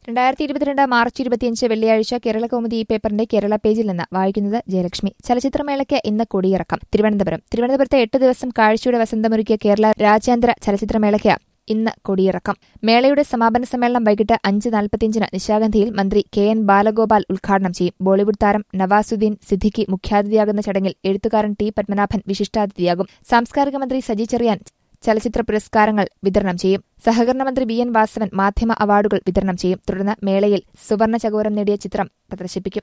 രണ്ടായിരത്തി ഇരുപത്തിരണ്ട് മാർച്ച് ഇരുപത്തിയഞ്ച് വെള്ളിയാഴ്ച കേരള കൗമുദി ഈ പേപ്പറിന്റെ കേരള പേജിൽ നിന്ന് വായിക്കുന്നത് ജയലക്ഷ്മി ചലച്ചിത്രമേളയ്ക്ക് ഇന്ന് കൊടിയിറക്കം തിരുവനന്തപുരം തിരുവനന്തപുരത്തെ എട്ട് ദിവസം കാഴ്ചയുടെ വസന്തമൊരുക്കിയ കേരള രാജ്യാന്തര ചലച്ചിത്രമേളയ്ക്ക് ഇന്ന് കൊടിയിറക്കം മേളയുടെ സമാപന സമ്മേളനം വൈകിട്ട് അഞ്ച് നാൽപ്പത്തിയഞ്ചിന് നിശാഗന്ധിയിൽ മന്ത്രി കെ എൻ ബാലഗോപാൽ ഉദ്ഘാടനം ചെയ്യും ബോളിവുഡ് താരം നവാസുദ്ദീൻ സിദ്ദിഖി മുഖ്യാതിഥിയാകുന്ന ചടങ്ങിൽ എഴുത്തുകാരൻ ടി പത്മനാഭൻ വിശിഷ്ടാതിഥിയാകും സാംസ്കാരിക മന്ത്രി സജി ചെറിയാൻ ചലച്ചിത്ര പുരസ്കാരങ്ങൾ വിതരണം ചെയ്യും സഹകരണ മന്ത്രി വി എൻ വാസവൻ മാധ്യമ അവാർഡുകൾ വിതരണം ചെയ്യും തുടർന്ന് മേളയിൽ സുവർണ ചകോരം നേടിയ ചിത്രം പ്രദർശിപ്പിക്കും